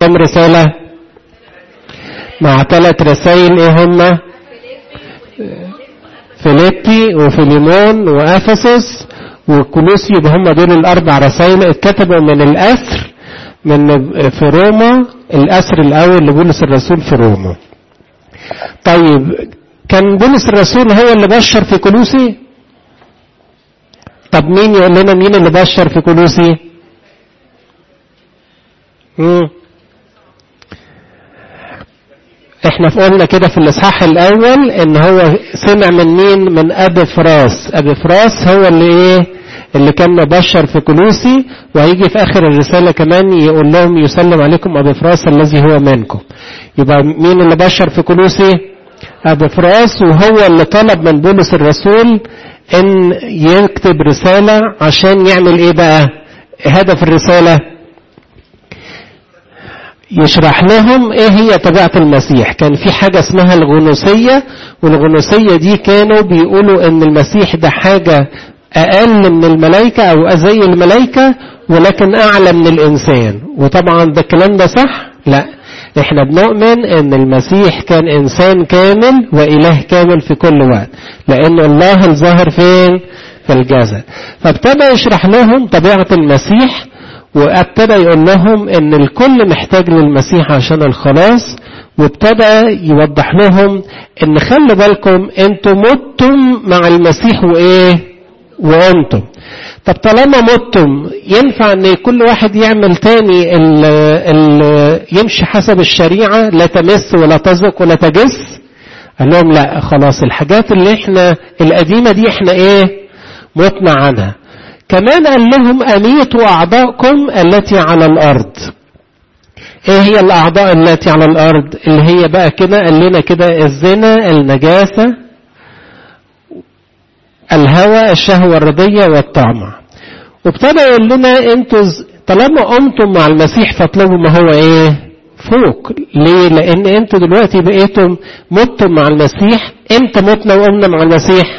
كم رسالة مع ثلاث رسائل ايه هما فيليبي وفيليمون وافسس وكولوسي يبقى هم دول الاربع رسائل اتكتبوا من الاسر من في روما الاسر الاول لبولس الرسول في روما طيب كان بولس الرسول هو اللي بشر في كولوسي طب مين يقول لنا مين اللي بشر في كولوسي مم. احنا قلنا كده في الاصحاح الاول ان هو سمع من مين من ابي فراس ابي فراس هو اللي ايه اللي كان مبشر في كلوسي وهيجي في اخر الرساله كمان يقول لهم يسلم عليكم ابي فراس الذي هو منكم يبقى مين اللي بشر في كلوسي ابي فراس وهو اللي طلب من بولس الرسول ان يكتب رساله عشان يعمل ايه بقى هدف الرساله يشرح لهم ايه هي طبيعة المسيح كان في حاجة اسمها الغنوسية والغنوسية دي كانوا بيقولوا ان المسيح ده حاجة اقل من الملائكة او زي الملائكة ولكن اعلى من الانسان وطبعا ده الكلام ده صح لا احنا بنؤمن ان المسيح كان انسان كامل واله كامل في كل وقت لان الله الظاهر فين في الجسد فابتدى يشرح لهم طبيعة المسيح وابتدى يقول لهم ان الكل محتاج للمسيح عشان الخلاص وابتدى يوضح لهم ان خلي بالكم انتم متم مع المسيح وايه وانتم طب طالما متم ينفع ان كل واحد يعمل تاني ال ال يمشي حسب الشريعة لا تمس ولا تزق ولا تجس قال لهم لا خلاص الحاجات اللي احنا القديمة دي احنا ايه متنا عنها كمان قال لهم أميتوا أعضاءكم التي على الأرض ايه هي الأعضاء التي على الأرض اللي هي بقى كده قال لنا كده الزنا النجاسة الهوى الشهوة الردية والطمع وابتدى يقول لنا انتوا طالما قمتم مع المسيح فاطلبوا ما هو ايه فوق ليه لان انتوا دلوقتي بقيتم متم مع المسيح امتى متنا وقمنا مع المسيح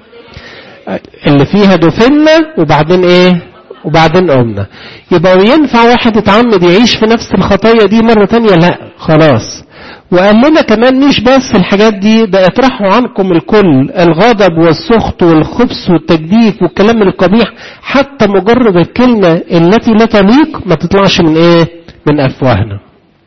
اللي فيها دفنا وبعدين ايه وبعدين قمنا يبقى ينفع واحد يتعمد يعيش في نفس الخطايا دي مرة تانية لا خلاص وقال لنا كمان مش بس الحاجات دي ده اطرحوا عنكم الكل الغضب والسخط والخبث والتجديف والكلام القبيح حتى مجرد الكلمة التي لا تليق ما تطلعش من ايه من افواهنا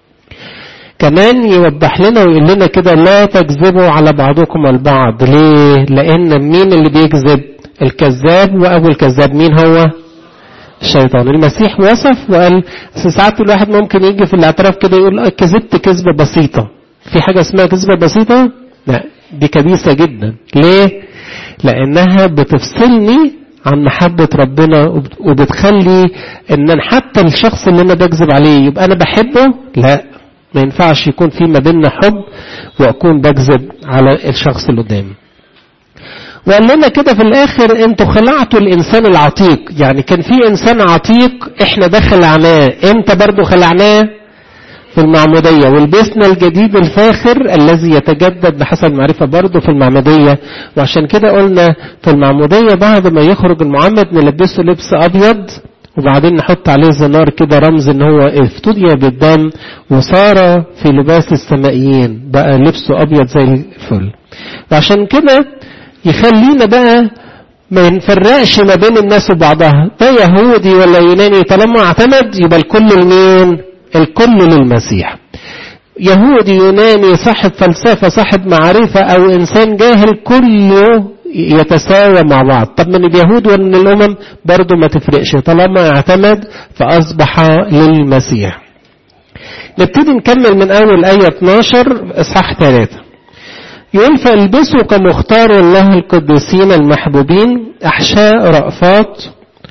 كمان يوضح لنا ويقول لنا كده لا تكذبوا على بعضكم البعض ليه لان مين اللي بيكذب الكذاب واول كذاب مين هو الشيطان المسيح وصف وقال ساعات الواحد ممكن يجي في الاعتراف كده يقول كذبت كذبة بسيطة في حاجة اسمها كذبة بسيطة لا دي كبيسة جدا ليه لانها بتفصلني عن محبة ربنا وبتخلي ان حتى الشخص اللي انا بكذب عليه يبقى انا بحبه لا ما ينفعش يكون في ما بيننا حب واكون بكذب على الشخص اللي قدامي وقال لنا كده في الاخر انتوا خلعتوا الانسان العتيق يعني كان في انسان عتيق احنا ده خلعناه امتى برضو خلعناه في المعمودية ولبسنا الجديد الفاخر الذي يتجدد بحسب المعرفة برضه في المعمودية وعشان كده قلنا في المعمودية بعد ما يخرج المعمد نلبسه لبس أبيض وبعدين نحط عليه زنار كده رمز ان هو افتدي بالدم وصار في لباس السمائيين بقى لبسه ابيض زي الفل وعشان كده يخلينا بقى ما نفرقش ما بين الناس وبعضها ده يهودي ولا يوناني طالما اعتمد يبقى الكل لمين الكل للمسيح يهودي يوناني صاحب فلسفة صاحب معرفة او انسان جاهل كله يتساوى مع بعض طب من اليهود ومن الامم برضه ما تفرقش طالما اعتمد فاصبح للمسيح نبتدي نكمل من اول ايه 12 اصحاح 3 يقول فالبسوا كمختار الله القديسين المحبوبين احشاء رأفات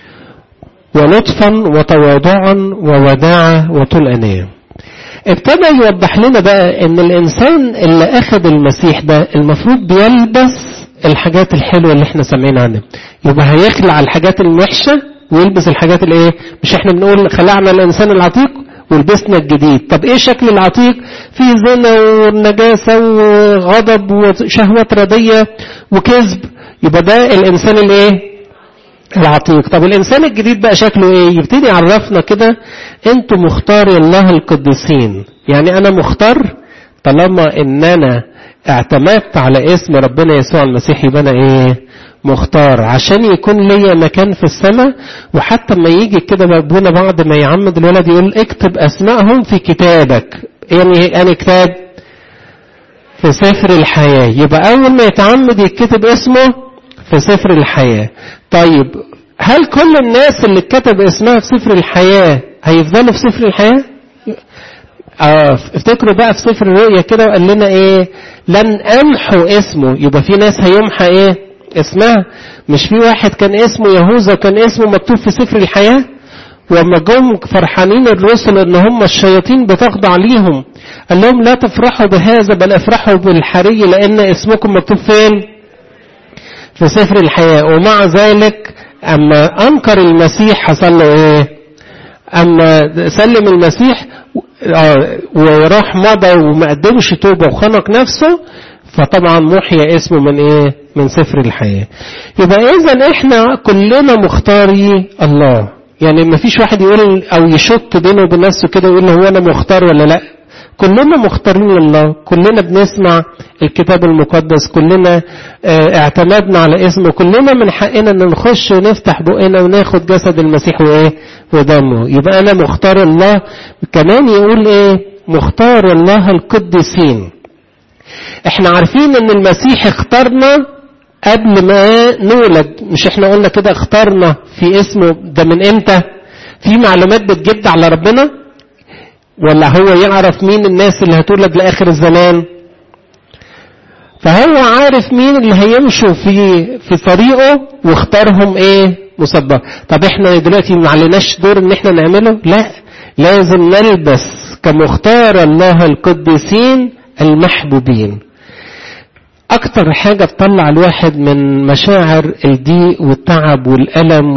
ولطفا وتواضعا ووداعة وطول أنية ابتدى يوضح لنا بقى ان الانسان اللي اخذ المسيح ده المفروض بيلبس الحاجات الحلوة اللي احنا سامعين عنها يبقى هيخلع الحاجات الوحشة ويلبس الحاجات اللي ايه مش احنا بنقول خلعنا الانسان العتيق ولبسنا الجديد طب ايه شكل العتيق في زنا ونجاسة وغضب وشهوة ردية وكذب يبقى ده الانسان الايه العتيق طب الإنسان الجديد بقى شكله إيه يبتدي يعرفنا كده أنتوا مختاري الله القديسين يعني أنا مختار طالما إن أنا اعتمدت على اسم ربنا يسوع المسيح يبقى أنا إيه مختار عشان يكون ليا مكان في السماء وحتى ما يجي كده ابونا بعد ما يعمد الولد يقول اكتب اسمائهم في كتابك يعني يعني كتاب في سفر الحياة يبقى اول ما يتعمد يتكتب اسمه في سفر الحياة طيب هل كل الناس اللي كتب اسمها في سفر الحياة هيفضلوا في سفر الحياة اه افتكروا بقى في سفر الرؤيا كده وقال لنا ايه لن امحو اسمه يبقى في ناس هيمحى ايه اسمها مش في واحد كان اسمه يهوذا كان اسمه مكتوب في سفر الحياة وما جم فرحانين الرسل ان هم الشياطين بتخضع ليهم قال لهم لا تفرحوا بهذا بل افرحوا بالحري لان اسمكم مكتوب فين في سفر الحياة ومع ذلك اما انكر المسيح حصل له ايه اما سلم المسيح وراح مضى وما قدمش توبه وخنق نفسه فطبعا محيا اسمه من ايه من سفر الحياة يبقى اذا احنا كلنا مختاري الله يعني ما فيش واحد يقول او يشط بينه وبين نفسه كده ويقول هو انا مختار ولا لا كلنا مختارين لله كلنا بنسمع الكتاب المقدس كلنا اه اعتمدنا على اسمه كلنا من حقنا ان نخش ونفتح بقنا وناخد جسد المسيح وايه ودمه يبقى انا مختار الله كمان يقول ايه مختار الله القديسين احنا عارفين ان المسيح اختارنا قبل ما نولد مش احنا قلنا كده اختارنا في اسمه ده من امتى في معلومات بتجد على ربنا ولا هو يعرف مين الناس اللي هتولد لاخر الزمان فهو عارف مين اللي هيمشوا في في طريقه واختارهم ايه مسبق طب احنا دلوقتي ما عليناش دور ان احنا نعمله لا لازم نلبس كمختار الله القديسين المحبوبين أكتر حاجة تطلع الواحد من مشاعر الضيق والتعب والألم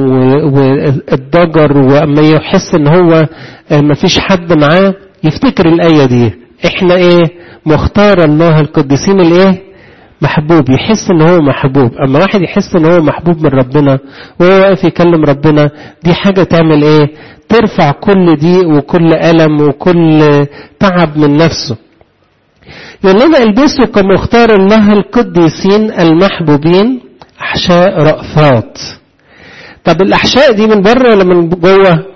والضجر وأما يحس إن هو مفيش حد معاه يفتكر الآية دي إحنا إيه مختار الله القديسين الإيه محبوب يحس إن هو محبوب أما واحد يحس إن هو محبوب من ربنا وهو واقف يكلم ربنا دي حاجة تعمل إيه ترفع كل ضيق وكل ألم وكل تعب من نفسه يقول لنا البسوا كمختار الله القديسين المحبوبين احشاء رأفات طب الاحشاء دي من بره ولا من جوه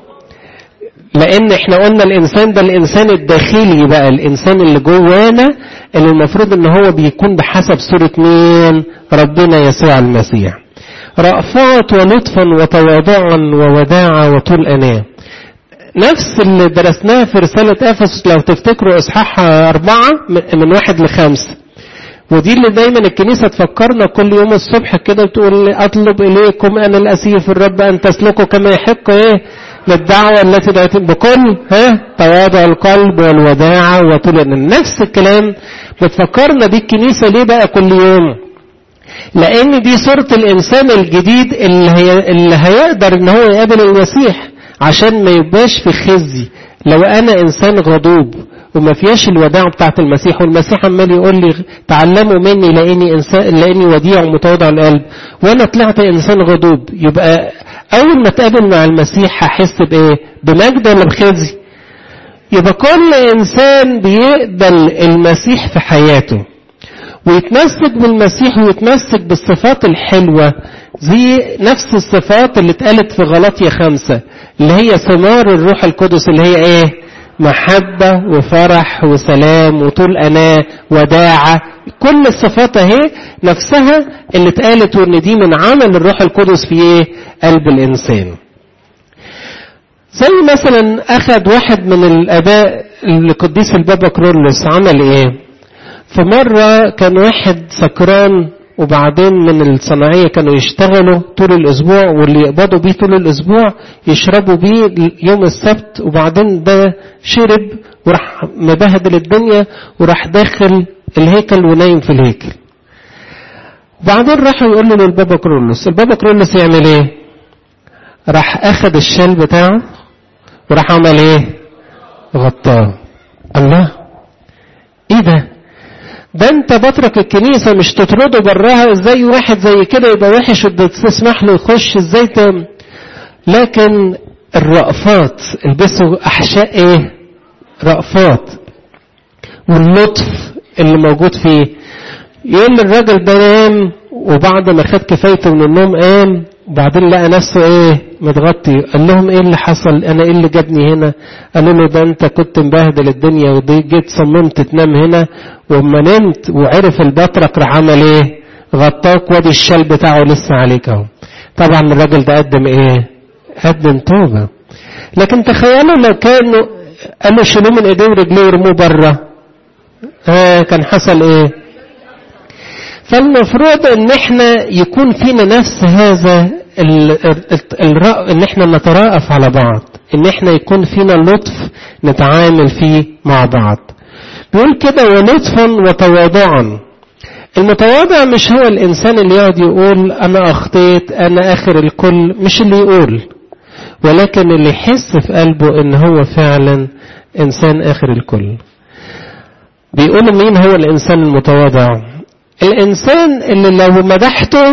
لان احنا قلنا الانسان ده الانسان الداخلي بقى الانسان اللي جوانا اللي المفروض ان هو بيكون بحسب صورة مين ربنا يسوع المسيح رأفات ولطفا وتواضعا ووداعا وطول اناه نفس اللي درسناه في رسالة أفسس لو تفتكروا إصحاح أربعة من واحد لخمسة ودي اللي دايما الكنيسة تفكرنا كل يوم الصبح كده تقول أطلب إليكم أنا الأسير في الرب أن تسلكوا كما يحق إيه للدعوة التي دعيت بكل ها تواضع القلب والوداعة وطول نفس الكلام بتفكرنا بيه الكنيسة ليه بقى كل يوم لأن دي صورة الإنسان الجديد اللي, هي اللي هيقدر إن هو يقابل المسيح عشان ما يبقاش في خزي لو انا انسان غضوب وما فيهاش الوداع بتاعت المسيح والمسيح عمال يقول لي تعلموا مني لاني انسان لاني وديع ومتواضع القلب وانا طلعت انسان غضوب يبقى اول ما اتقابل مع المسيح هحس بايه بمجد ولا بخزي يبقى كل انسان بيقبل المسيح في حياته ويتمسك بالمسيح ويتمسك بالصفات الحلوة زي نفس الصفات اللي اتقالت في غلطية خمسة اللي هي ثمار الروح القدس اللي هي ايه محبة وفرح وسلام وطول أناة وداعة كل الصفات اهي نفسها اللي اتقالت وان دي من عمل الروح القدس في ايه قلب الانسان زي مثلا اخذ واحد من الاباء القديس البابا كرولوس عمل ايه في مرة كان واحد سكران وبعدين من الصناعية كانوا يشتغلوا طول الأسبوع واللي يقبضوا بيه طول الأسبوع يشربوا بيه يوم السبت وبعدين ده شرب وراح مبهدل الدنيا وراح داخل الهيكل ونايم في الهيكل وبعدين راح يقول له للبابا كرولوس البابا كرولوس يعمل ايه راح اخد الشال بتاعه وراح عمل ايه غطاه الله ايه ده ده انت بترك الكنيسة مش تطرده براها ازاي واحد زي كده يبقى وحش وتسمح له يخش ازاي تم لكن الرأفات البسوا احشاء ايه رأفات واللطف اللي موجود فيه يقول الراجل ده نام وبعد ما خد كفايته من النوم قام وبعدين لقى نفسه ايه متغطي قال لهم ايه اللي حصل انا ايه اللي جابني هنا قالوا له ده انت كنت مبهدل الدنيا ودي جيت صممت تنام هنا وما نمت وعرف البطرق راح عمل ايه غطاك وادي الشال بتاعه لسه عليك اهو طبعا الراجل ده قدم ايه قدم توبة لكن تخيلوا لو كانوا قالوا شيلوه من ايديه ورجليه ورموه بره آه كان حصل ايه فالمفروض ان احنا يكون فينا نفس هذا الرأ ان احنا نتراءف على بعض ان احنا يكون فينا لطف نتعامل فيه مع بعض بيقول كده ولطفا وتواضعا المتواضع مش هو الانسان اللي يقعد يقول انا اخطيت انا اخر الكل مش اللي يقول ولكن اللي يحس في قلبه ان هو فعلا انسان اخر الكل بيقولوا مين هو الانسان المتواضع الانسان اللي لو مدحته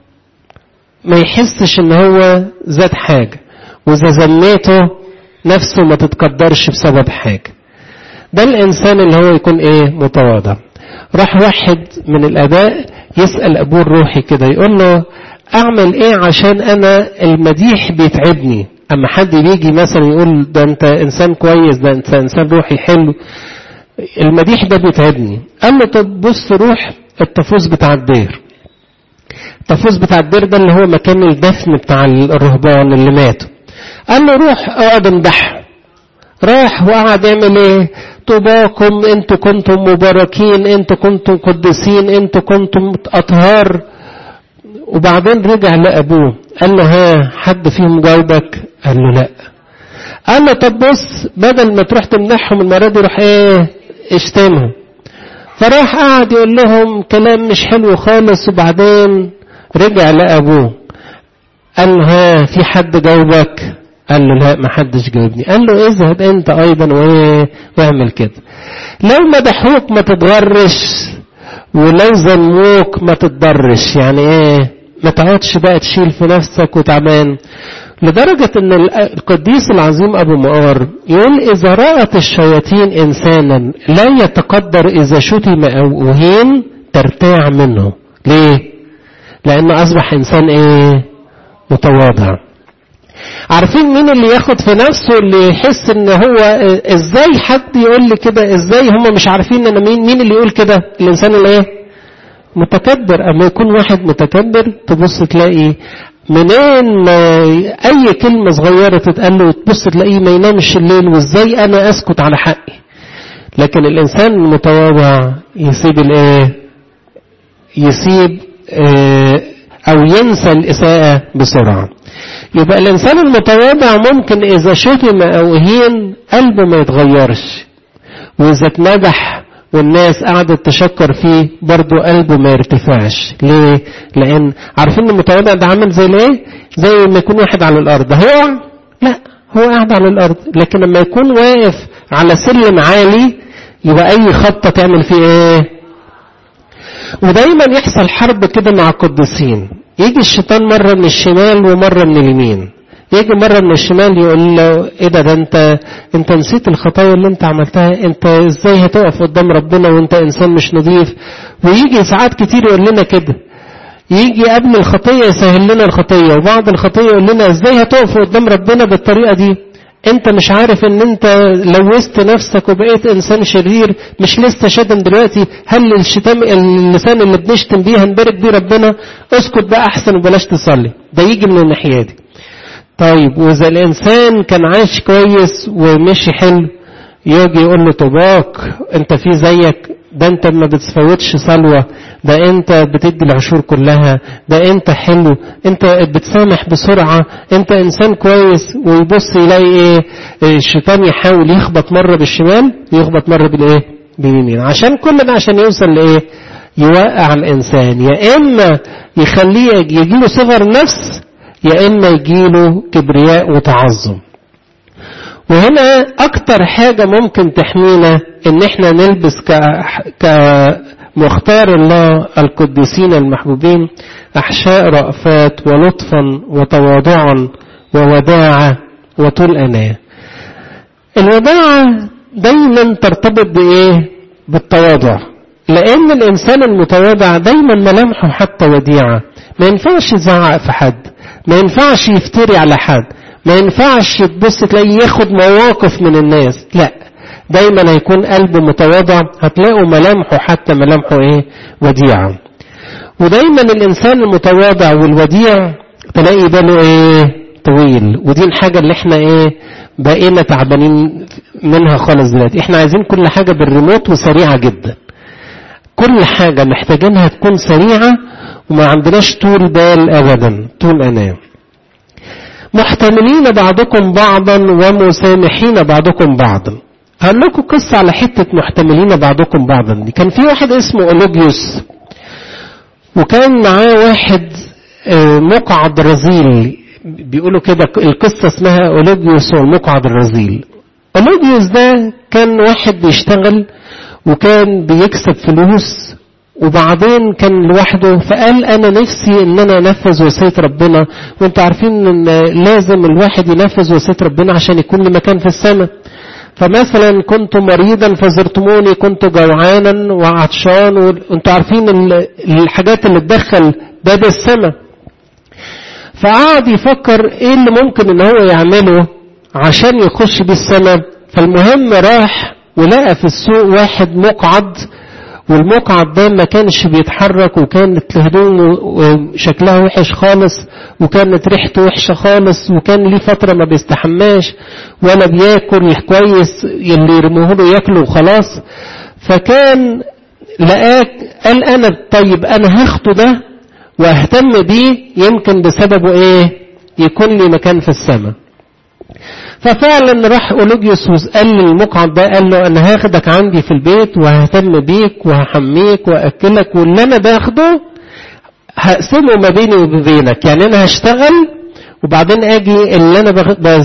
ما يحسش ان هو زاد حاجة واذا زميته نفسه ما تتقدرش بسبب حاجة ده الانسان اللي هو يكون ايه متواضع راح واحد من الاباء يسأل ابوه الروحي كده يقول له اعمل ايه عشان انا المديح بيتعبني اما حد بيجي مثلا يقول ده انت انسان كويس ده انت انسان روحي حلو المديح ده بيتعبني قال له طب بص روح الطفوس بتاع الدير الطفوس بتاع الدير ده اللي هو مكان الدفن بتاع الرهبان اللي ماتوا قال له روح اقعد امدحه راح وقعد يعمل ايه طوباكم انتوا كنتم مباركين انتوا كنتم قديسين انتوا كنتم اطهار وبعدين رجع لابوه قال له ها حد فيهم جاوبك قال له لا قال له طب بص بدل ما تروح تمنحهم المره دي روح ايه اشتمهم فراح قعد يقول لهم كلام مش حلو خالص وبعدين رجع لابوه قال له ها في حد جاوبك قال له لا ما حدش جاوبني قال له اذهب انت ايضا وايه واعمل كده لو مدحوك ما تتغرش ولو ذموك ما تتضرش يعني ايه ما تقعدش بقى تشيل في نفسك وتعبان لدرجة ان القديس العظيم ابو مقار يقول اذا رأت الشياطين انسانا لا يتقدر اذا شتم او اهين ترتاع منه ليه لانه اصبح انسان ايه متواضع عارفين مين اللي ياخد في نفسه اللي يحس ان هو ازاي حد يقول لي كده ازاي هم مش عارفين انا مين مين اللي يقول كده الانسان اللي ايه متكبر اما يكون واحد متكبر تبص تلاقي منين ما اي كلمه صغيره تتقال له تبص تلاقيه ما ينامش الليل وازاي انا اسكت على حقي لكن الانسان المتواضع يسيب الايه يسيب اه او ينسى الاساءه بسرعه يبقى الانسان المتواضع ممكن اذا شتم او هين قلبه ما يتغيرش واذا اتمدح والناس قعدت تشكر فيه برضه قلبه ما يرتفعش ليه لان عارفين المتواضع ده عامل زي الايه زي ما يكون واحد على الارض هيقع لا هو قاعد على الارض لكن لما يكون واقف على سلم عالي يبقى اي خطه تعمل فيه ايه ودايما يحصل حرب كده مع القديسين يجي الشيطان مرة من الشمال ومرة من اليمين يجي مرة من الشمال يقول له ايه ده ده انت انت نسيت الخطايا اللي انت عملتها انت ازاي هتقف قدام ربنا وانت انسان مش نظيف ويجي ساعات كتير يقول لنا كده يجي قبل الخطية يسهل لنا الخطية وبعد الخطية يقول لنا ازاي هتقف قدام ربنا بالطريقة دي انت مش عارف ان انت لوثت نفسك وبقيت انسان شرير مش لسه شتم دلوقتي هل الشتام اللسان اللي بنشتم بيه هنبارك بيه ربنا اسكت بقى احسن وبلاش تصلي ده يجي من الناحيه دي طيب واذا الانسان كان عايش كويس ومشي حلو يجي يقول له طباك انت في زيك ده انت ما بتفوتش صلوة ده انت بتدي العشور كلها ده انت حلو انت بتسامح بسرعة انت انسان كويس ويبص يلاقي ايه الشيطان يحاول يخبط مرة بالشمال ويخبط مرة بالايه باليمين عشان كل ده عشان يوصل لايه يوقع الانسان يا اما يخليه يجيله صغر نفس يا اما يجيله كبرياء وتعظم وهنا اكتر حاجة ممكن تحمينا ان احنا نلبس ك... مختار الله القديسين المحبوبين أحشاء رأفات ولطفا وتواضعا ووداعة وطول أناة الوداعة دايما ترتبط بإيه بالتواضع لأن الإنسان المتواضع دايما ملامحه حتى وديعة ما ينفعش يزعق في حد ما ينفعش يفتري على حد ما ينفعش تبص تلاقيه ياخد مواقف من الناس لا دايما هيكون قلبه متواضع هتلاقوا ملامحه حتى ملامحه ايه وديعة ودايما الانسان المتواضع والوديع تلاقي باله ايه طويل ودي الحاجة اللي احنا ايه بقينا تعبانين منها خالص دلوقتي احنا عايزين كل حاجة بالريموت وسريعة جدا كل حاجة محتاجينها تكون سريعة وما عندناش طول بال ابدا طول انام محتملين بعضكم بعضا ومسامحين بعضكم بعضا هقول لكم قصة على حتة محتملين بعضكم بعضا دي كان في واحد اسمه أولوجيوس وكان معاه واحد مقعد رزيل بيقولوا كده القصة اسمها أولوجيوس والمقعد الرزيل أولوجيوس ده كان واحد بيشتغل وكان بيكسب فلوس وبعدين كان لوحده فقال انا نفسي ان انا انفذ وصيه ربنا وانتوا عارفين ان لازم الواحد ينفذ وصيه ربنا عشان يكون له مكان في السماء فمثلا كنت مريضا فزرتموني كنت جوعانا وعطشان وانتوا عارفين الحاجات اللي تدخل باب السماء فقعد يفكر ايه اللي ممكن ان هو يعمله عشان يخش بيه السماء فالمهم راح ولقى في السوق واحد مقعد والمقعد ده ما كانش بيتحرك وكانت هدومه شكلها وحش خالص وكانت ريحته وحشة خالص وكان ليه فترة ما بيستحماش ولا بياكل كويس اللي يرموه له ياكله وخلاص فكان لقاك قال انا طيب انا هاخده ده واهتم بيه يمكن بسببه ايه يكون لي مكان في السماء ففعلا راح أولوجيوس قال للمقعد ده قال له أنا هاخدك عندي في البيت وههتم بيك وهحميك وأكلك واللي أنا باخده هقسمه ما بيني وبينك يعني أنا هشتغل وبعدين أجي اللي أنا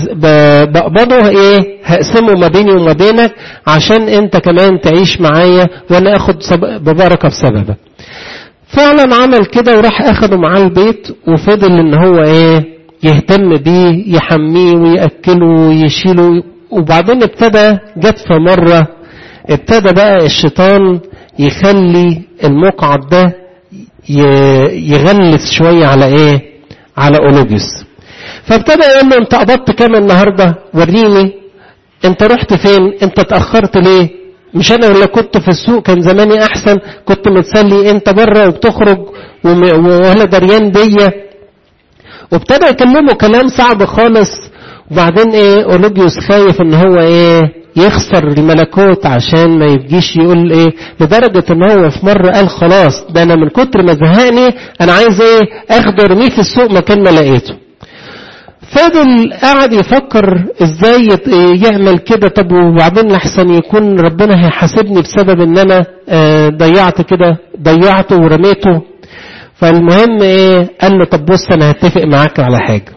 بقبضه إيه هقسمه ما بيني وما بينك عشان أنت كمان تعيش معايا وأنا أخد ببركة بسببك فعلا عمل كده وراح أخده معاه البيت وفضل إن هو إيه يهتم بيه يحميه ويأكله ويشيله وبعدين ابتدى جت في مرة ابتدى بقى الشيطان يخلي المقعد ده يغلس شوية على ايه على أولوجيوس فابتدى يقول له انت قبضت كام النهاردة وريني انت رحت فين انت اتأخرت ليه مش انا اللي كنت في السوق كان زماني احسن كنت متسلي انت بره وبتخرج ولا دريان بيا وابتدى يكلمه كلام صعب خالص وبعدين ايه اولوجيوس خايف ان هو ايه يخسر الملكوت عشان ما يجيش يقول ايه لدرجة ان هو في مرة قال خلاص ده انا من كتر ما زهقني انا عايز ايه اخده ارميه في السوق مكان ما لقيته فضل قاعد يفكر ازاي يعمل كده طب وبعدين لحسن يكون ربنا هيحاسبني بسبب ان انا ضيعت كده ضيعته ورميته فالمهم ايه قال له طب بص انا هتفق معاك على حاجة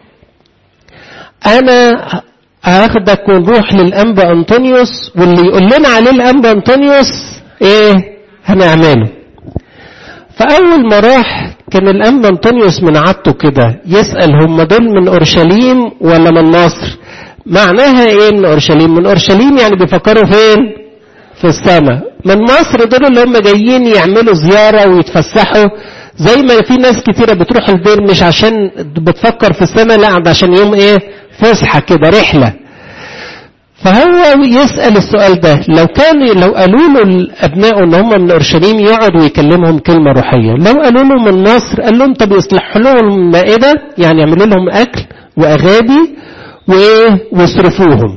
انا هاخدك ونروح للانبا انطونيوس واللي يقول لنا عليه الانبا انطونيوس ايه هنعمله فاول ما راح كان الانبا انطونيوس من عادته كده يسأل هم دول من اورشليم ولا من مصر معناها ايه من اورشليم من اورشليم يعني بيفكروا فين في السماء من مصر دول اللي هم جايين يعملوا زيارة ويتفسحوا زي ما في ناس كتيرة بتروح الدير مش عشان بتفكر في السماء لا عشان يوم ايه فسحة كده رحلة فهو يسأل السؤال ده لو كان لو قالوا له الأبناء ان هم من أورشليم يقعد ويكلمهم كلمة روحية لو قالوا له من مصر قال لهم طب يصلحوا لهم مائدة يعني يعملوا لهم أكل وأغابي وإيه ويصرفوهم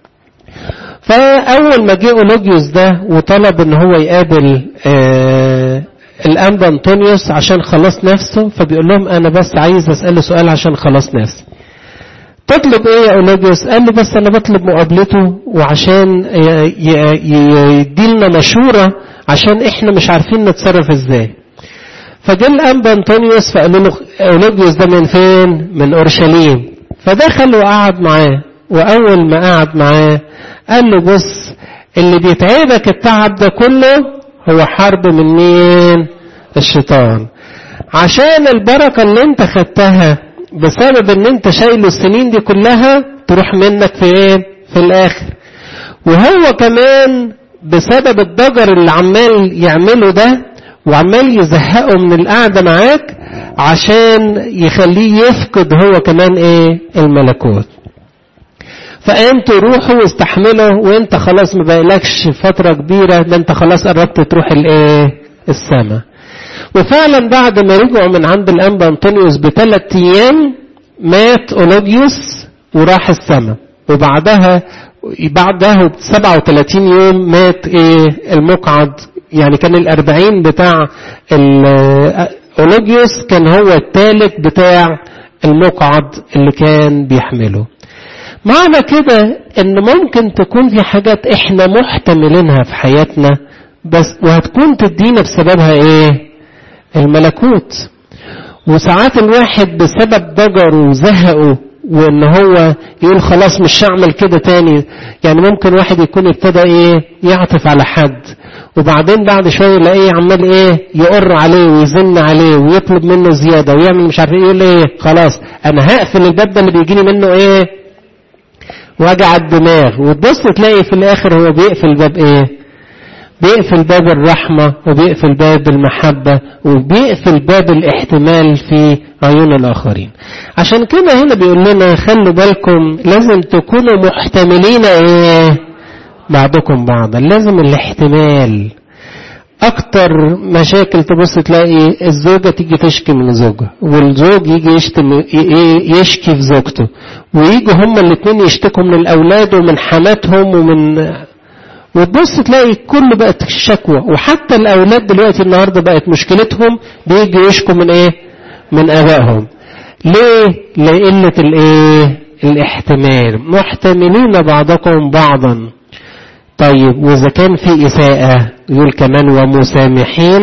فأول ما جه أولوجيوس ده وطلب ان هو يقابل آه الأنبا أنطونيوس عشان خلاص نفسه فبيقول لهم أنا بس عايز أسأله سؤال عشان خلاص نفسي تطلب ايه يا اولوجيوس قال لي بس انا بطلب مقابلته وعشان يديلنا مشورة عشان احنا مش عارفين نتصرف ازاي فجاء الانبا انطونيوس فقالوا له اولوجيوس ده من فين من اورشليم فدخل وقعد معاه واول ما قعد معاه قال له بص اللي بيتعبك التعب ده كله هو حرب من مين الشيطان عشان البركة اللي انت خدتها بسبب ان انت شايله السنين دي كلها تروح منك في ايه في الاخر وهو كمان بسبب الضجر اللي عمال يعمله ده وعمال يزهقه من القعدة معاك عشان يخليه يفقد هو كمان ايه الملكوت فانتوا روحوا واستحملوا وانت خلاص ما بقالكش فترة كبيرة ده انت خلاص قربت تروح الايه السماء وفعلا بعد ما رجعوا من عند الانبا انطونيوس بثلاث ايام مات اولوجيوس وراح السماء وبعدها بعدها ب 37 يوم مات ايه المقعد يعني كان الأربعين بتاع أولوجيوس كان هو الثالث بتاع المقعد اللي كان بيحمله معنى كده ان ممكن تكون في حاجات احنا محتملينها في حياتنا بس وهتكون تدينا بسببها ايه الملكوت وساعات الواحد بسبب ضجره وزهقه وان هو يقول خلاص مش هعمل كده تاني يعني ممكن واحد يكون ابتدى ايه يعطف على حد وبعدين بعد شويه يلاقيه عمال ايه يقر عليه ويزن عليه ويطلب منه زياده ويعمل مش عارف ايه يقول ايه خلاص انا هقفل الباب ده اللي بيجيني منه ايه وجع الدماغ وتبص تلاقي في الاخر هو بيقفل باب ايه بيقفل باب الرحمة وبيقفل باب المحبة وبيقفل باب الاحتمال في عيون الآخرين عشان كده هنا بيقول لنا خلوا بالكم لازم تكونوا محتملين ايه بعضكم بعضا لازم الاحتمال اكتر مشاكل تبص تلاقي الزوجة تيجي تشكي من زوجها والزوج يجي يشتم يشكي في زوجته ويجوا هما الاثنين يشتكوا من الاولاد ومن حماتهم ومن وتبص تلاقي كل بقت الشكوى وحتى الاولاد دلوقتي النهارده بقت مشكلتهم بيجوا يشكوا من ايه من ابائهم ليه لقله الايه الاحتمال محتملين بعضكم بعضا طيب واذا كان في اساءه يقول كمان ومسامحين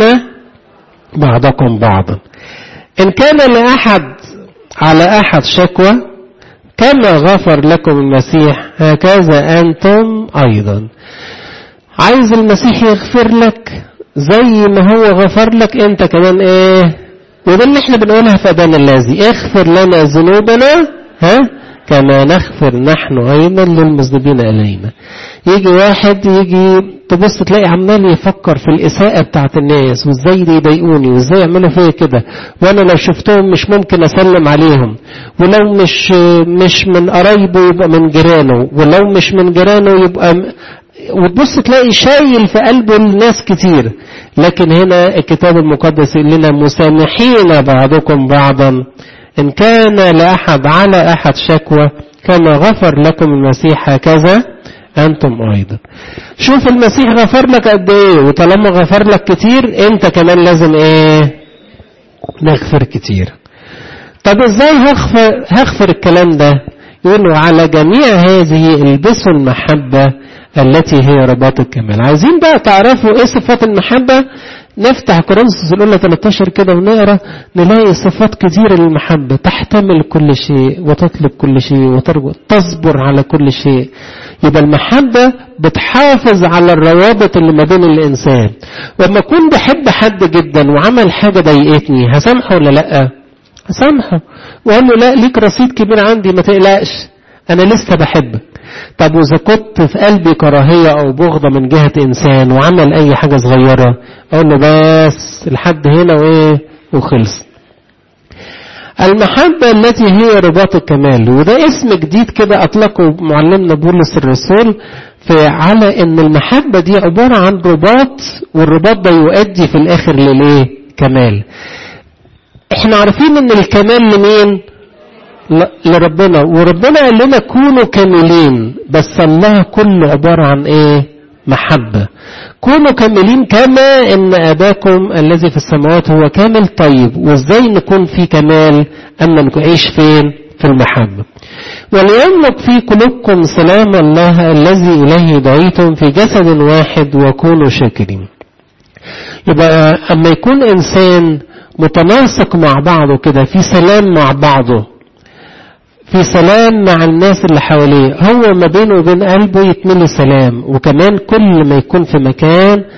بعضكم بعضا ان كان لاحد على احد شكوى كما غفر لكم المسيح هكذا انتم ايضا عايز المسيح يغفر لك زي ما هو غفر لك انت كمان ايه وده اللي احنا بنقولها في ابانا الذي اغفر لنا ذنوبنا ها كما نغفر نحن ايضا للمذنبين الينا يجي واحد يجي تبص تلاقي عمال يفكر في الاساءة بتاعت الناس وازاي دي يضايقوني وازاي يعملوا فيا كده وانا لو شفتهم مش ممكن اسلم عليهم ولو مش مش من قرايبه يبقى من جيرانه ولو مش من جيرانه يبقى وتبص تلاقي شايل في قلبه الناس كتير لكن هنا الكتاب المقدس يقول لنا مسامحين بعضكم بعضا إن كان لأحد على أحد شكوى كما غفر لكم المسيح هكذا أنتم أيضا شوف المسيح غفر لك قد إيه وطالما غفر لك كتير أنت كمان لازم إيه نغفر كتير طب إزاي هغفر, هغفر الكلام ده يقول على جميع هذه البسوا المحبة التي هي رباط الكمال عايزين بقى تعرفوا ايه صفات المحبة نفتح كورنثوس الاولى 13 كده ونقرا نلاقي صفات كثيره للمحبه تحتمل كل شيء وتطلب كل شيء وترجو تصبر على كل شيء يبقى المحبه بتحافظ على الروابط اللي ما بين الانسان لما اكون بحب حد جدا وعمل حاجه ضايقتني هسامحه ولا لا هسامحه واقول له لا ليك رصيد كبير عندي ما تقلقش انا لسه بحبك طب واذا كنت في قلبي كراهية او بغضة من جهة انسان وعمل اي حاجة صغيرة اقول له بس لحد هنا وايه وخلص المحبة التي هي رباط الكمال وده اسم جديد كده اطلقه معلمنا بولس الرسول في على ان المحبة دي عبارة عن رباط والرباط ده يؤدي في الاخر للايه كمال احنا عارفين ان الكمال لمين لربنا وربنا قال لنا كونوا كاملين بس الله كله عبارة عن ايه محبة كونوا كاملين كما ان اباكم الذي في السماوات هو كامل طيب وازاي نكون في كمال اما نعيش فين في المحبة وليملك في قلوبكم سلام الله الذي إليه دعيتم في جسد واحد وكونوا شاكرين يبقى اما يكون انسان متناسق مع بعضه كده في سلام مع بعضه في سلام مع الناس اللي حواليه هو ما بينه وبين قلبه يتملي سلام وكمان كل ما يكون في مكان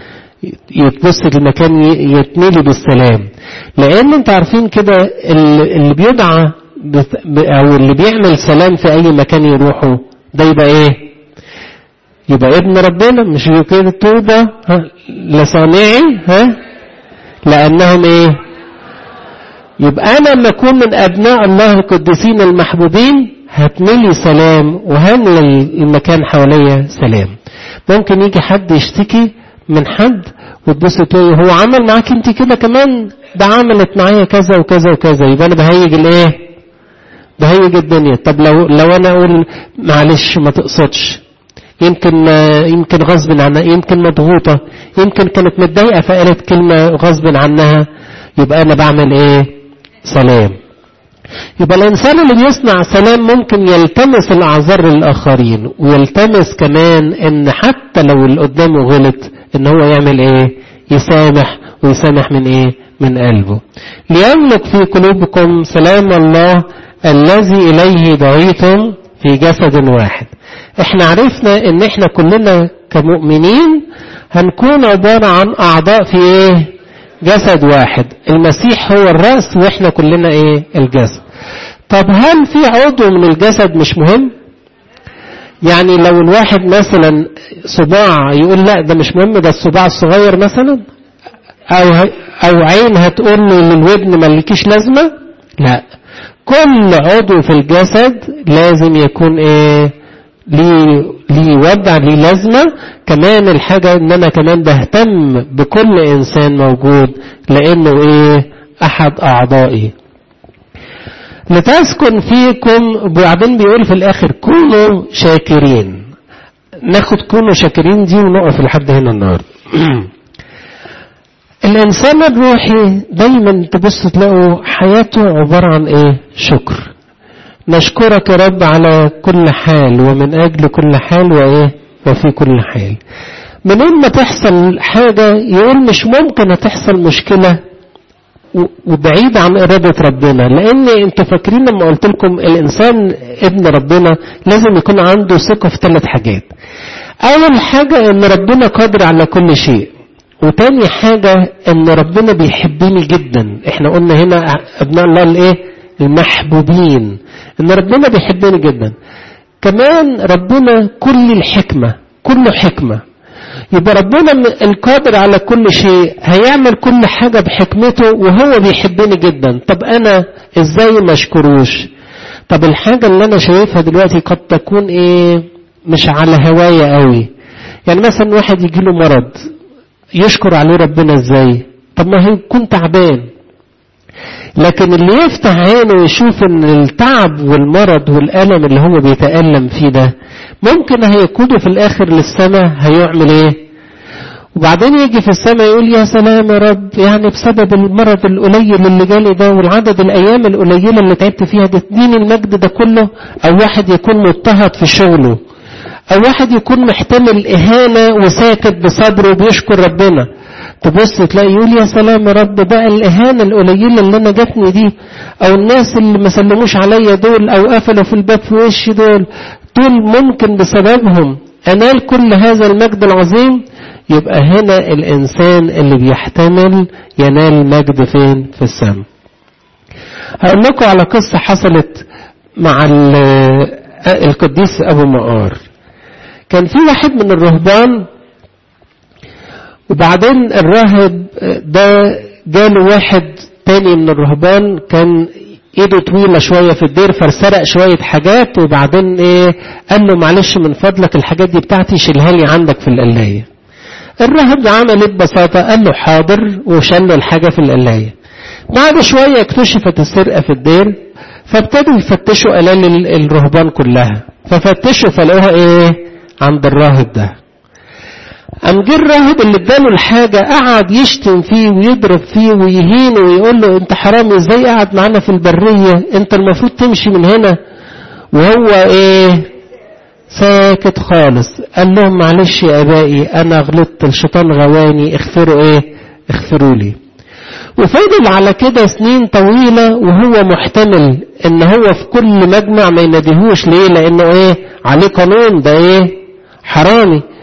يتبص المكان يتملي بالسلام لان انت عارفين كده اللي بيدعى او اللي بيعمل سلام في اي مكان يروحه ده يبقى ايه يبقى ابن ربنا مش كده توبة لصانعي ها لانهم ايه يبقى انا لما اكون من ابناء الله القديسين المحبوبين هتملي سلام وهملي المكان حواليا سلام ممكن يجي حد يشتكي من حد وتبص تقول هو عمل معاك انت كده كمان ده عملت معايا كذا وكذا وكذا يبقى انا بهيج الايه بهيج الدنيا طب لو لو انا اقول معلش ما تقصدش يمكن يمكن غصب عنها يمكن مضغوطة يمكن كانت متضايقة فقالت كلمة غصب عنها يبقى أنا بعمل إيه؟ سلام. يبقى الإنسان اللي بيصنع سلام ممكن يلتمس الأعذار للآخرين ويلتمس كمان إن حتى لو اللي قدامه غلط إن هو يعمل إيه؟ يسامح ويسامح من إيه؟ من قلبه. ليملك في قلوبكم سلام الله الذي إليه دعيتم في جسد واحد. احنا عرفنا ان احنا كلنا كمؤمنين هنكون عبارة عن اعضاء في ايه جسد واحد المسيح هو الرأس واحنا كلنا ايه الجسد طب هل في عضو من الجسد مش مهم يعني لو الواحد مثلا صباع يقول لا ده مش مهم ده الصباع الصغير مثلا او او عين هتقول له للودن ملكيش لازمه لا كل عضو في الجسد لازم يكون ايه ليه ليه وضع ليه لازمة كمان الحاجة ان انا كمان بهتم بكل انسان موجود لانه ايه احد اعضائي لتسكن فيكم وبعدين بيقول في الاخر كونوا شاكرين ناخد كونوا شاكرين دي ونقف لحد هنا النهارده الانسان الروحي دايما تبص تلاقوا حياته عبارة عن ايه شكر نشكرك يا رب على كل حال ومن أجل كل حال وإيه وفي كل حال منين ما تحصل حاجة يقول مش ممكن هتحصل مشكلة وبعيد عن إرادة ربنا لأن أنتوا فاكرين لما قلت لكم الإنسان ابن ربنا لازم يكون عنده ثقة في ثلاث حاجات أول حاجة إن ربنا قادر على كل شيء وتاني حاجة إن ربنا بيحبني جدا إحنا قلنا هنا أبناء الله الإيه المحبوبين ان ربنا بيحبني جدا كمان ربنا كل الحكمة كله حكمة يبقى ربنا القادر على كل شيء هيعمل كل حاجة بحكمته وهو بيحبني جدا طب انا ازاي ما اشكروش طب الحاجة اللي انا شايفها دلوقتي قد تكون ايه مش على هواية قوي يعني مثلا واحد يجيله مرض يشكر عليه ربنا ازاي طب ما هيكون تعبان لكن اللي يفتح عينه ويشوف ان التعب والمرض والألم اللي هو بيتألم فيه ده ممكن هيقوده في الآخر للسماء هيعمل ايه وبعدين يجي في السماء يقول يا سلام يا رب يعني بسبب المرض القليل اللي جالي ده والعدد الأيام القليلة اللي تعبت فيها ده تديني المجد ده كله أو واحد يكون مضطهد في شغله أو واحد يكون محتمل إهانة وساكت بصبره بيشكر ربنا تبص تلاقي يقول يا سلام يا رب بقى الإهانة القليلة اللي أنا جاتني دي أو الناس اللي ما سلموش عليا دول أو قفلوا في الباب في وشي دول دول ممكن بسببهم أنال كل هذا المجد العظيم يبقى هنا الإنسان اللي بيحتمل ينال مجد فين في السماء هقول لكم على قصة حصلت مع القديس أبو مقار كان في واحد من الرهبان وبعدين الراهب ده جاله واحد تاني من الرهبان كان ايده طويلة شوية في الدير فسرق شوية حاجات وبعدين ايه قال له معلش من فضلك الحاجات دي بتاعتي شيلها لي عندك في القلاية الراهب عمل ايه ببساطة قال له حاضر وشل الحاجة في القلاية بعد شوية اكتشفت السرقة في الدير فابتدوا يفتشوا قلال الرهبان كلها ففتشوا فلقوها ايه عند الراهب ده قام جه الراهب اللي اداله الحاجة قعد يشتم فيه ويضرب فيه ويهينه ويقول له انت حرامي ازاي قاعد معانا في البرية انت المفروض تمشي من هنا وهو ايه ساكت خالص قال لهم معلش يا ابائي انا غلطت الشيطان غواني اغفروا ايه اغفروا لي وفضل على كده سنين طويلة وهو محتمل ان هو في كل مجمع ما يناديهوش ليه لانه ايه عليه قانون ده ايه حرامي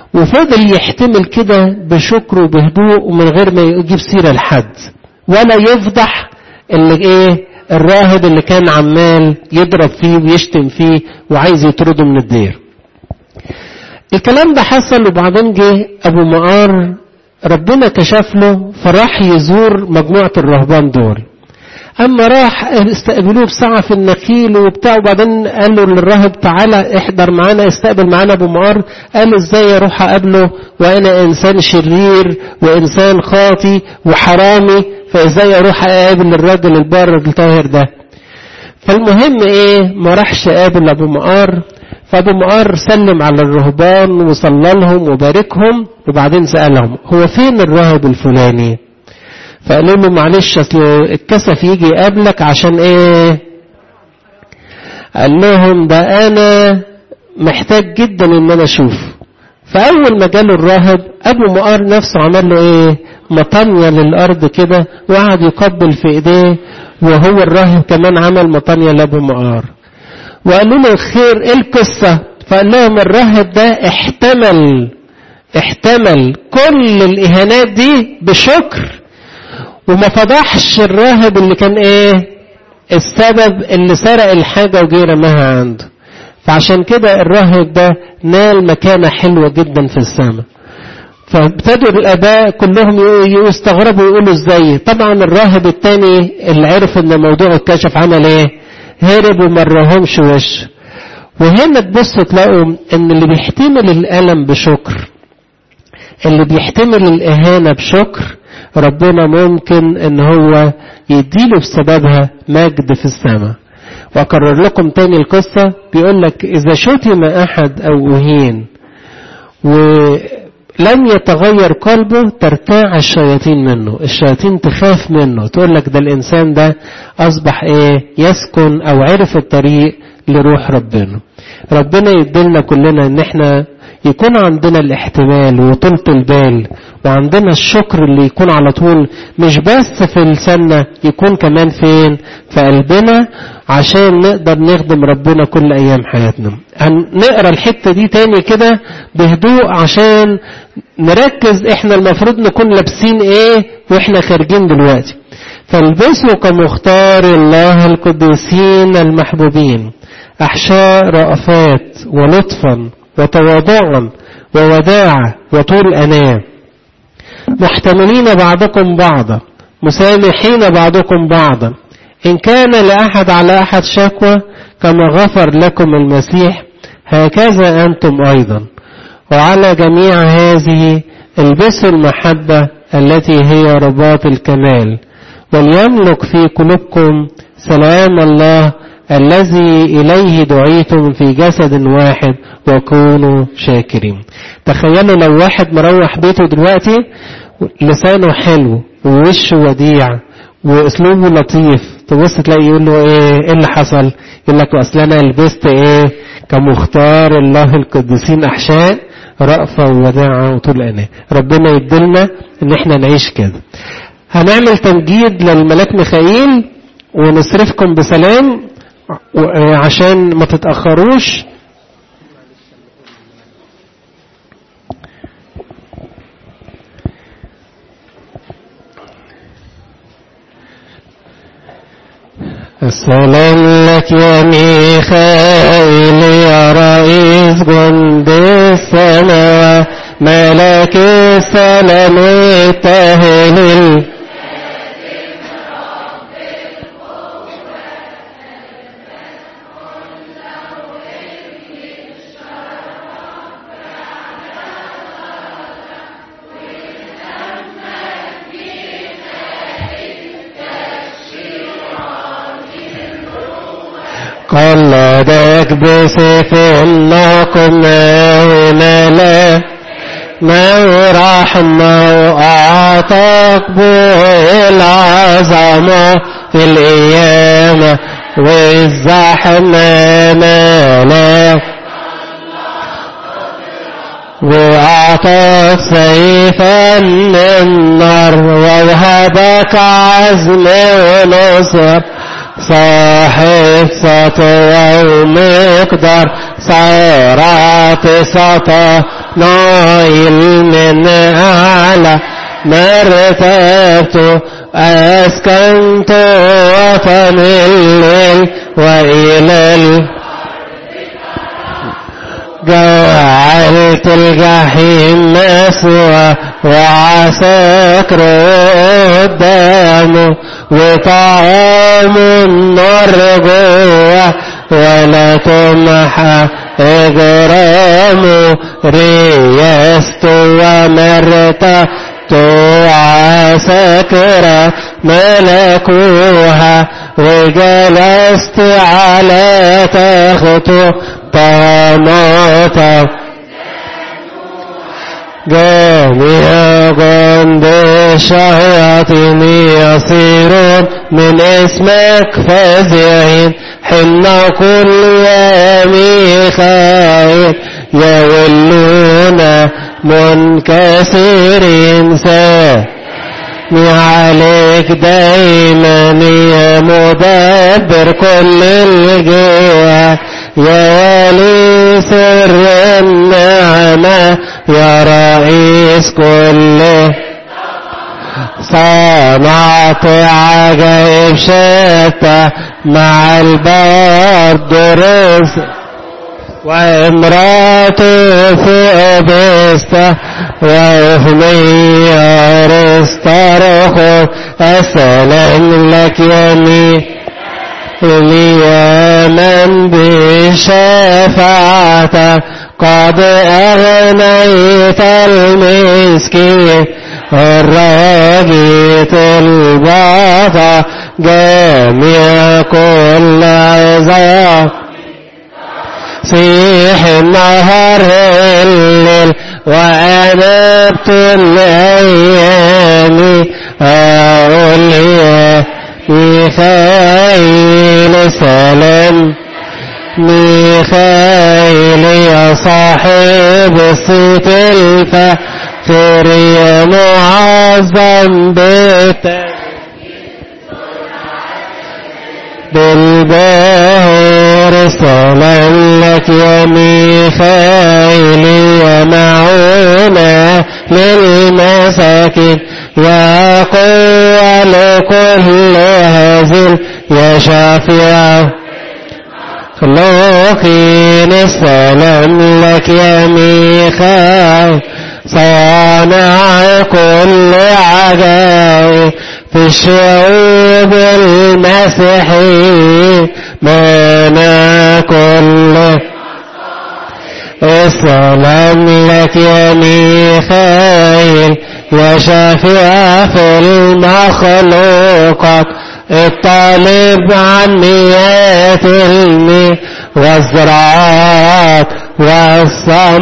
وفضل يحتمل كده بشكر وبهدوء ومن غير ما يجيب سيرة لحد ولا يفضح اللي ايه الراهب اللي كان عمال يضرب فيه ويشتم فيه وعايز يطرده من الدير الكلام ده حصل وبعدين جه ابو مقار ربنا كشف له فراح يزور مجموعة الرهبان دول اما راح استقبلوه بساعة في النخيل وبتاع وبعدين قال له للراهب تعالى احضر معانا استقبل معانا ابو مقار قال ازاي اروح اقابله وانا انسان شرير وانسان خاطي وحرامي فازاي اروح اقابل الراجل البار الطاهر ده فالمهم ايه ما راحش قابل ابو مقار فابو مقار سلم على الرهبان وصلى لهم وباركهم وبعدين سالهم هو فين الراهب الفلاني فقالوا له معلش اصل الكسف يجي يقابلك عشان ايه قال لهم ده انا محتاج جدا ان انا اشوفه فاول ما جاله الراهب ابو مقار نفسه عمل له ايه مطانية للارض كده وقعد يقبل في ايديه وهو الراهب كمان عمل مطانية لابو مقار وقالوا له خير ايه القصة فقال لهم الراهب ده احتمل احتمل كل الاهانات دي بشكر وما فضحش الراهب اللي كان ايه السبب اللي سرق الحاجة وجه رماها عنده فعشان كده الراهب ده نال مكانة حلوة جدا في السماء فابتدوا الاباء كلهم يستغربوا يقولوا ازاي طبعا الراهب التاني اللي عرف ان الموضوع اتكشف عمل ايه هرب ومرهمش وش وهنا تبصوا تلاقوا ان اللي بيحتمل الالم بشكر اللي بيحتمل الاهانة بشكر ربنا ممكن ان هو يديله بسببها مجد في السماء واكرر لكم تاني القصة بيقول لك اذا شتم احد او اهين ولم يتغير قلبه ترتاع الشياطين منه الشياطين تخاف منه تقول لك ده الانسان ده اصبح ايه يسكن او عرف الطريق لروح ربنا ربنا يدلنا كلنا ان احنا يكون عندنا الاحتمال وطولة البال وعندنا الشكر اللي يكون على طول مش بس في لساننا يكون كمان فين في قلبنا عشان نقدر نخدم ربنا كل ايام حياتنا هنقرا الحتة دي تاني كده بهدوء عشان نركز احنا المفروض نكون لابسين ايه واحنا خارجين دلوقتي فالبسوا كمختار الله القديسين المحبوبين احشاء رأفات ولطفا وتواضعا ووداعة وطول أنام محتملين بعضكم بعضا مسامحين بعضكم بعضا إن كان لأحد على أحد شكوى كما غفر لكم المسيح هكذا أنتم أيضا وعلى جميع هذه البسوا المحبة التي هي رباط الكمال وليملك في قلوبكم سلام الله الذي إليه دعيتم في جسد واحد وكونوا شاكرين تخيلوا لو واحد مروح بيته دلوقتي لسانه حلو ووشه وديع واسلوبه لطيف تبص تلاقي يقول له ايه ايه اللي حصل يقول لك اصل انا لبست ايه كمختار الله القديسين احشاء رأفة ووداعة وطول أناة ربنا يدلنا ان احنا نعيش كده هنعمل تمجيد للملاك ميخائيل ونصرفكم بسلام عشان ما تتأخروش السلام لك يا ميخائيل يا رئيس جند السماء ملك السلام التهليل قلدك بسيف النقمة وملا ما رحمة وأعطاك بالعظمة في القيامة والزحمة ملاك وأعطاك سيفا من نار ووهبك عزم ونصر صاحب سطوة ومقدار صارت سطا نايل من أعلى مرتبته أسكنت وطن الليل وإلى ال... جعلت الجحيم مسوى وعساكر قدامه وطعام النار جوه ولا تمحى إجرامه ريست ومرتة عساكر ملكوها وجلست على تخته طماطم جميع جند الشياطين يصيرون من اسمك فزعين حين كل يا ميخائيل يولون منكسرين سامي عليك دايما يا مدبر كل الجهة يا ولي سر النعمة يا رئيس كل صنعت عجائب شتى مع البرد رزق وامراته في أبسته وأهمية رسترخو السلام لك يمين يا من بشفاعتك قد أغنيت المسكين الراجيت البطا جميع كل عظام صيح النهر الليل وأنبت الأيام أقول يا ميخائيل سلام ميخائيل يا صاحب الصيت الفاخر يا معظم بيتك بالباهر سلام لك يا ميخائيل يا معونة للمساكين يا قوة لكل هزل يا شافع خلوقين السلام لك يا ميخائيل صانع كل عجائب في الشعوب المسيحية مانا كل السلام لك يا ميخائيل يا شافع في المخلوقات الطالب عن مياه المي والزراعات والصم